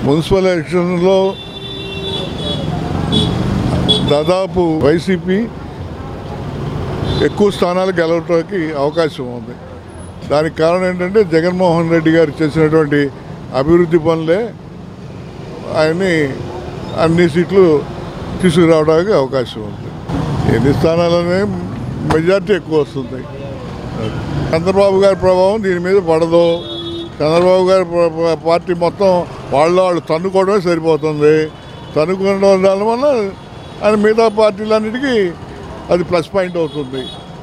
municipal ఎలక్షన్లో దాదాపు YCP ఎక్కువ స్థానాలు గెలవడానికి అవకాశం ఉంది దానికి కారణం ఏంటంటే జగన్మోహన్ రెడ్డి గారు చేసినటువంటి అభివృద్ధి పనులే ఆయన్ని అన్ని సీట్లు తీసుకురావడానికి అవకాశం ఉంది ఎన్ని స్థానాలనే మెజార్టీ ఎక్కువ వస్తుంది చంద్రబాబు గారి ప్రభావం దీని మీద పడదు చంద్రబాబు గారి ప్ర- ప్ర- పార్టీ మొత్తం వాళ్ళ వాళ్ళు తన్నుకోవడమే సరిపోతుంది తన్నుకోవడం దాని వల్ల ఆయన మిగతా పార్టీలన్నిటికీ అది ప్లస్ పాయింట్ అవుతుంది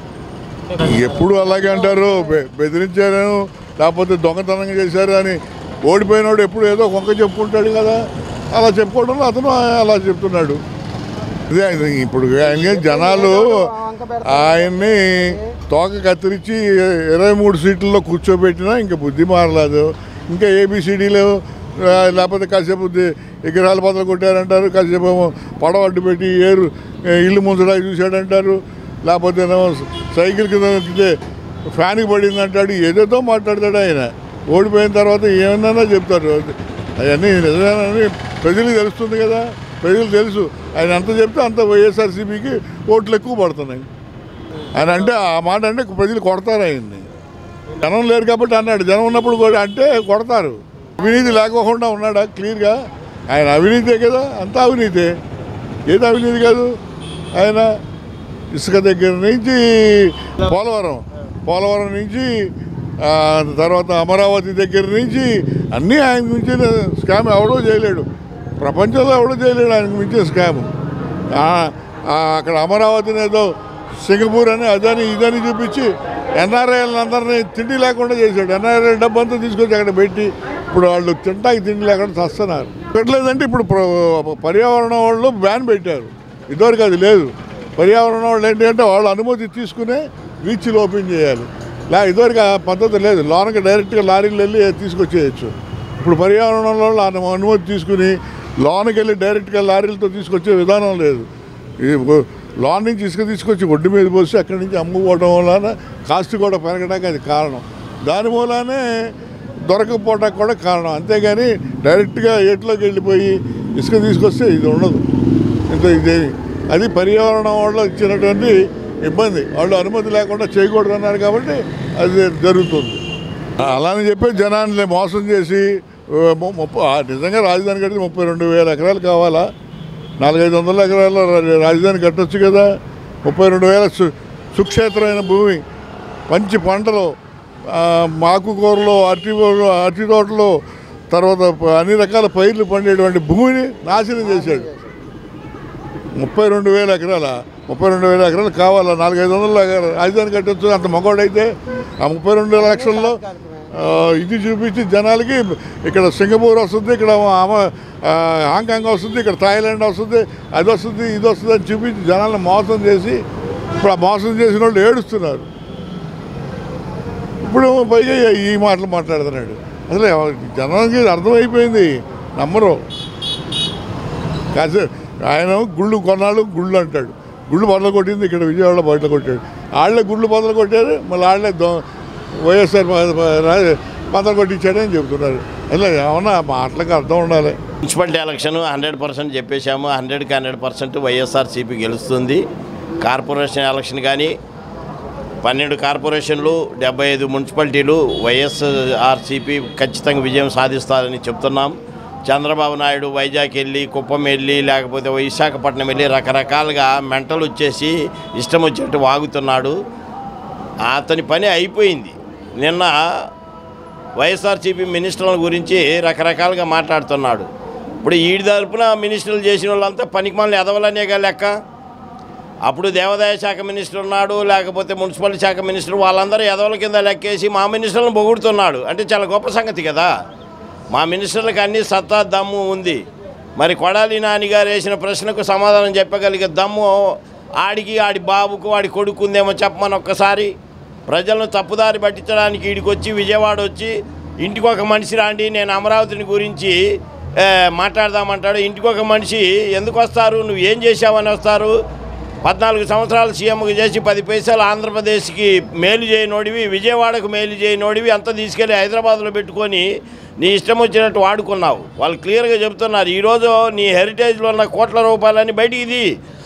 ఎప్పుడు అలాగే అంటారు బె- బెదిరించారు లేకపోతే దొంగతనం చేశారు అని ఓడిపోయినోడు ఎప్పుడు ఏదో కొంక చెప్పుకుంటాడు కదా అలా చెప్పుకోవడంలో అతను అలా చెప్తున్నాడు ఇదే ఆయన ఇప్పుడు ఆయన జనాలు ఆయన్ని తోక కత్తిరించి ఇరవై మూడు సీట్లలో కూర్చోబెట్టినా ఇంకా బుద్ధి మారలేదు ఇంకా ఏబిసిడీలు లేకపోతే కాసేపు ది- విగ్రహాలు బదులు కొట్టారంటారు కాసేపు ఏమో పడవ అడ్డు పెట్టి ఏరు ఇల్లు ముంచడానికి చూశాడంటారు లేకపోతే ఏమో సైకిల్ కింద ఎక్కితే ఫ్యాన్కి పడింది అంటాడు ఏదేదో మాట్లాడతాడు ఆయన ఓడిపోయిన తర్వాత ఏమన్నా చెప్తారు అవన్నీ నిజమేనని ప్రజలకు తెలుస్తుంది కదా ప్రజలకు తెలుసు ఆయన ఎంత చెప్తే అంత వైఎస్ఆర్సీపీకి ఓట్లు ఎక్కువ పడుతున్నాయి ఆయన అంటే ఆ మాట అంటే ప్రజలు కొడతారు ఆయన్ని జనం లేరు కాబట్టి అన్నాడు జనం ఉన్నప్పుడు కూడా అంటే కొడతారు అవినీతి లేకోకుండా ఉన్నాడా క్లియర్గా ఆయన అవినీతే కదా అంతా అవినీతే ఏది అవినీతి కాదు ఆయన ఇసుక దగ్గర నుంచి పోలవరం పోలవరం నుంచి ఆ, తర్వాత అమరావతి దగ్గర నుంచి అన్నీ ఆయన మించిన స్కామ్ ఎవడో చేయలేడు ప్రపంచంలో ఎవడో చేయలేడు ఆయనకు మించిన స్కామ్ ఆ, ఆ, అక్కడ అమరావతిని ఏదో సింగపూర్ అని అదని ఇదని చూపించి ఎన్ఆర్ఐలను అందరినీ తిండి లేకుండా చేశాడు ఎన్ఆర్ఐ డబ్బు అంతా తీసుకొచ్చి అక్కడ పెట్టి ఇప్పుడు వాళ్ళు తింటాకి తిండి లేకుండా చస్తున్నారు పెట్టలేదంటే ఇప్పుడు ప్ర- పర్యావరణ వాళ్ళు బ్యాన్ పెట్టారు ఇదివరకు అది లేదు పర్యావరణ వాళ్ళు ఏంటంటే వాళ్ళు అనుమతి తీసుకునే బీచ్లు ఓపెన్ చేయాలి లే ఇదివరకు ఆ పద్ధతి లేదు లోనకి డైరెక్ట్గా లారీలు వెళ్ళి తీసుకొచ్చేయచ్చు ఇప్పుడు పర్యావరణ వాళ్ళు అను- అనుమతి తీసుకుని లోనకి వెళ్ళి డైరెక్ట్గా లారీలతో తీసుకొచ్చే విధానం లేదు ఈ ఒ- లోన్ నుంచి ఇసుక తీసుకొచ్చి ఒడ్డు మీద పోసి అక్కడి నుంచి అమ్ముకోవడం వలన కాస్ట్ కూడా పెరగడానికి అది కారణం దాని మూలానే దొరకపోవడానికి కూడా కారణం అంతేగాని డైరెక్ట్గా ఏట్లోకి వెళ్ళిపోయి ఇసుక తీసుకొస్తే ఇది ఉండదు ఇంత ఇదేమి అది పర్యావరణం వాళ్ళు ఇచ్చినటువంటి ఇబ్బంది వాళ్ళు అనుమతి లేకుండా చేయకూడదు అన్నారు కాబట్టి అది జరుగుతుంది అలానే చెప్పి జనాన్ని మోసం చేసి ఆ, ము- ముప్ప ఆ, నిజంగా రాజధాని కడితే ముప్పై రెండు వేల ఎకరాలు కావాలా నాలుగైదు వందల ఎకరాల్లో రా- రాజధాని కట్టొచ్చు కదా ముప్పై రెండు వేల సు సుక్షేత్రమైన భూమి మంచి పంటలు ఆ, ఆకుకూరలు అరటి తోటలు, అరటి తోటలు తర్వాత ప- అన్ని రకాల పైర్లు పండేటువంటి భూమిని నాశనం చేశాడు ముప్పై రెండు వేల ఎకరాల ముప్పై రెండు వేల ఎకరాలు కావాలా నాలుగైదు వందల ఎకరాలు రాజధాని కట్టొచ్చు అంత మగవాడైతే ఆ ముప్పై రెండు లక్షల్లో ఆ, ఇది చూపించి జనాలకి ఇక్కడ సింగపూర్ వస్తుంది ఇక్కడ ఆమ- ఆ, హాంకాంగ్ వస్తుంది ఇక్కడ థాయిలాండ్ వస్తుంది అది వస్తుంది ఇది వస్తుంది అని చూపించి జనాలను మోసం చేసి ఇప్పుడు ఆ మోసం చేసిన వాళ్ళు ఏడుస్తున్నారు ఇప్పుడు పైగా ఈ మాటలు మాట్లాడుతున్నాడు అసలు ఎవ- జనానికి అర్థమైపోయింది నమ్మరు కాసే ఆయన గుళ్ళు కొన్నాళ్ళు గుళ్ళు అంటాడు గుళ్ళు బదులు కొట్టింది ఇక్కడ విజయవాడలో బయట కొట్టాడు వాళ్ళే గుళ్ళు బదులు కొట్టారు మళ్ళీ వాళ్ళే దొ వైఎస్ఆర్ బదులు కొట్టించాడని చెబుతున్నారు అసలు ఏమన్నా మాటలకు అర్థం ఉండాలి మున్సిపాలిటీ ఎలక్షన్ హండ్రెడ్ పర్సెంట్ చెప్పేశాము హండ్రెడ్కి హండ్రెడ్ పర్సెంట్ వైఎస్ఆర్సీపీ గెలుస్తుంది కార్పొరేషన్ ఎలక్షన్ కానీ పన్నెండు కార్పొరేషన్లు డెబ్బై ఐదు మున్సిపాలిటీలు వైఎస్ఆర్సీపీ ఖచ్చితంగా విజయం సాధిస్తారని చెప్తున్నాం చంద్రబాబు నాయుడు వైజాగ్ వెళ్ళి కుప్పం వెళ్ళి లేకపోతే విశాఖపట్నం వెళ్ళి రకరకాలుగా మెంటలు వచ్చేసి ఇష్టం వచ్చినట్టు వాగుతున్నాడు అతని పని అయిపోయింది నిన్న వైఎస్ఆర్సీపీ మినిస్టర్ల గురించి రకరకాలుగా మాట్లాడుతున్నాడు ఇప్పుడు ఈ తరపున మినిస్టర్లు చేసిన వాళ్ళంతా పనికి మళ్ళీ ఎదవలనేగా లెక్క అప్పుడు దేవాదాయ శాఖ మినిస్టర్ ఉన్నాడు లేకపోతే మున్సిపల్ శాఖ మినిస్టర్ వాళ్ళందరూ ఎదవల కింద లెక్కేసి మా మినిస్టర్లను పొగుడుతున్నాడు అంటే చాలా గొప్ప సంగతి కదా మా మినిస్టర్లకు అన్ని సత్తా దమ్ము ఉంది మరి కొడాలి నాని గారు వేసిన ప్రశ్నకు సమాధానం చెప్పగలిగే దమ్ము ఆడికి ఆడి బాబుకు వాడి కొడుకు ఉందేమో చెప్పమని ఒక్కసారి ప్రజలను తప్పుదారి పట్టించడానికి ఈడికి వచ్చి విజయవాడ వచ్చి ఇంటికి ఒక మనిషి రాండి నేను అమరావతిని గురించి ఏ, మాట్లాడదామంటాడు ఇంటికి ఒక మనిషి ఎందుకు వస్తారు నువ్వు ఏం చేశావని వస్తారు పద్నాలుగు సంవత్సరాలు సీఎంగా చేసి పది పైసలు ఆంధ్రప్రదేశ్కి మేలు చేయనోడివి విజయవాడకు మేలు చేయనోడివి అంతా తీసుకెళ్ళి హైదరాబాద్లో పెట్టుకొని నీ ఇష్టం వచ్చినట్టు వాడుకున్నావు వాళ్ళు క్లియర్గా చెబుతున్నారు ఈరోజు నీ హెరిటేజ్లో ఉన్న కోట్ల రూపాయలని బయటికి ఇది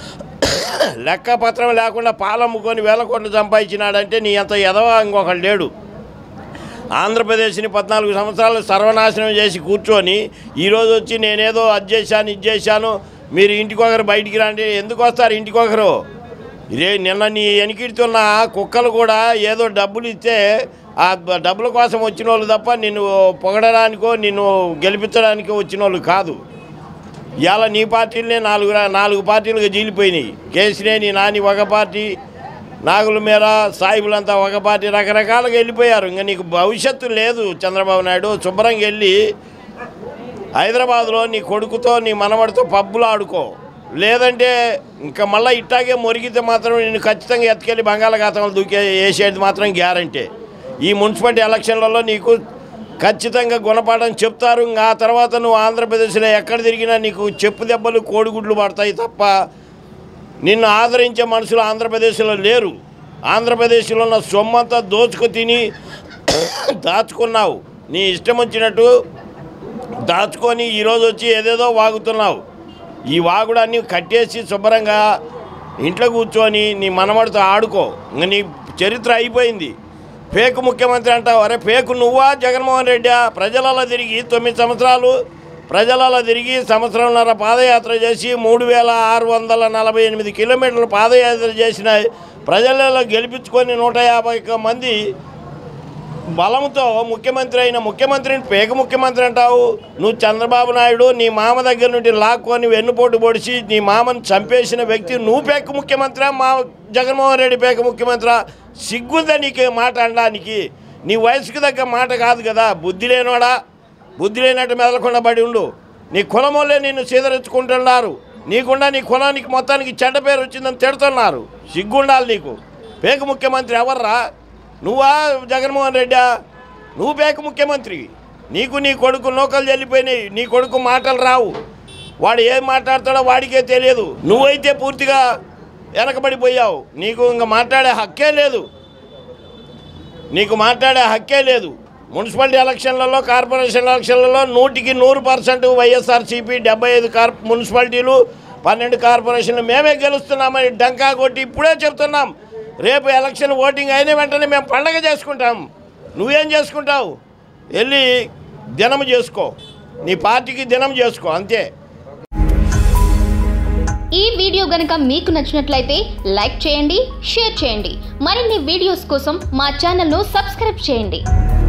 లెక్క పత్రం లేకుండా పాలమ్ముకొని వేల కోట్లు సంపాదించినాడంటే నీ అంత ఎదవ ఇంకొకడు లేడు ఆంధ్రప్రదేశ్ని పద్నాలుగు సంవత్సరాలు సర్వనాశనం చేసి కూర్చొని ఈరోజు వచ్చి నేనేదో అది చేశాను ఇది చేశాను మీరు ఇంటికొకరు బయటికి రండి ఎందుకు వస్తారు ఇంటికొకరు ఇదే నిన్న నీ వెనికిడుతున్న కుక్కలు కూడా ఏదో డబ్బులు ఇస్తే ఆ బ- డబ్బుల కోసం వచ్చిన వాళ్ళు తప్ప నిన్ను పొగడడానికో నిన్ను గెలిపించడానికో వచ్చిన వాళ్ళు కాదు ఇవాళ నీ పార్టీలనే నాలుగు రా- నాలుగు పార్టీలుగా జీలిపోయినాయి కేసినేని నాని ఒక పార్టీ నాగుల మీద సాయిబులంతా ఒక పార్టీ రకరకాలుగా వెళ్ళిపోయారు ఇంకా నీకు భవిష్యత్తు లేదు చంద్రబాబు నాయుడు శుభ్రంగా వెళ్ళి హైదరాబాద్లో నీ కొడుకుతో నీ మనవడితో పబ్బులు ఆడుకో లేదంటే ఇంకా మళ్ళీ ఇట్టాగే మొరిగితే మాత్రం నేను ఖచ్చితంగా ఎత్తుకెళ్ళి బంగాళాఖాతంలో దూకే వేసేది మాత్రం గ్యారంటీ ఈ మున్సిపాలిటీ ఎలక్షన్లలో నీకు ఖచ్చితంగా గుణపాఠం చెప్తారు ఇంకా ఆ తర్వాత నువ్వు ఆంధ్రప్రదేశ్లో ఎక్కడ తిరిగినా నీకు చెప్పు దెబ్బలు కోడిగుడ్లు పడతాయి తప్ప నిన్ను ఆదరించే మనుషులు ఆంధ్రప్రదేశ్లో లేరు ఆంధ్రప్రదేశ్లో ఉన్న సొమ్మంతా దోచుకు తిని దాచుకున్నావు నీ ఇష్టం వచ్చినట్టు దాచుకొని ఈరోజు వచ్చి ఏదేదో వాగుతున్నావు ఈ వాగుడాన్ని కట్టేసి శుభ్రంగా ఇంట్లో కూర్చొని నీ మనమడితో ఆడుకో ఇంక నీ చరిత్ర అయిపోయింది పేకు ముఖ్యమంత్రి అంటావు అరే పేకు నువ్వా జగన్మోహన్ రెడ్డా ప్రజలలో తిరిగి తొమ్మిది సంవత్సరాలు ప్రజలలో తిరిగి సంవత్సరంన్నర పాదయాత్ర చేసి మూడు వేల ఆరు వందల నలభై ఎనిమిది కిలోమీటర్లు పాదయాత్ర చేసిన ప్రజలలో గెలిపించుకొని నూట యాభై ఒక్క మంది బలంతో ముఖ్యమంత్రి అయిన ముఖ్యమంత్రిని పేక ముఖ్యమంత్రి అంటావు నువ్వు చంద్రబాబు నాయుడు నీ మామ దగ్గర నుండి లాక్కొని వెన్నుపోటు పొడిచి నీ మామను చంపేసిన వ్యక్తి నువ్వు పేక ముఖ్యమంత్రి మా జగన్మోహన్ రెడ్డి పేక ముఖ్యమంత్రి సిగ్గుందా నీకు మాట అనడానికి నీ వయసుకు తగ్గ మాట కాదు కదా బుద్ధి లేనోడా బుద్ధి లేనట్టు మెదలకుండా పడి ఉండు నీ కులమోళ్ళే నిన్ను సీదరించుకుంటున్నారు నీకుండా నీ కులానికి మొత్తానికి చెడ్డ పేరు వచ్చిందని తిడుతున్నారు సిగ్గుండాలి నీకు పేక ముఖ్యమంత్రి ఎవర్రా నువ్వా జగన్మోహన్ రెడ్డా నువ్వు పేక ముఖ్యమంత్రి నీకు నీ కొడుకు నౌకలు చెల్లిపోయినాయి నీ కొడుకు మాటలు రావు వాడు ఏం మాట్లాడతాడో వాడికే తెలియదు నువ్వైతే పూర్తిగా వెనకబడిపోయావు నీకు ఇంకా మాట్లాడే హక్కే లేదు నీకు మాట్లాడే హక్కే లేదు మున్సిపాలిటీ ఎలక్షన్లలో కార్పొరేషన్ ఎలక్షన్లలో నూటికి నూరు పర్సెంట్ వైఎస్ఆర్సీపీ డెబ్బై ఐదు కార్ మున్సిపాలిటీలు పన్నెండు కార్పొరేషన్లు మేమే గెలుస్తున్నామని డంకా కొట్టి ఇప్పుడే చెప్తున్నాం రేపు ఎలక్షన్ ఓటింగ్ అయిన వెంటనే మేము పండగ చేసుకుంటాం నువ్వేం చేసుకుంటావు వెళ్ళి దినం చేసుకో నీ పార్టీకి దినం చేసుకో అంతే ఈ వీడియో గనుక మీకు నచ్చినట్లయితే లైక్ చేయండి షేర్ చేయండి మరిన్ని వీడియోస్ కోసం మా ఛానల్ను సబ్స్క్రైబ్ చేయండి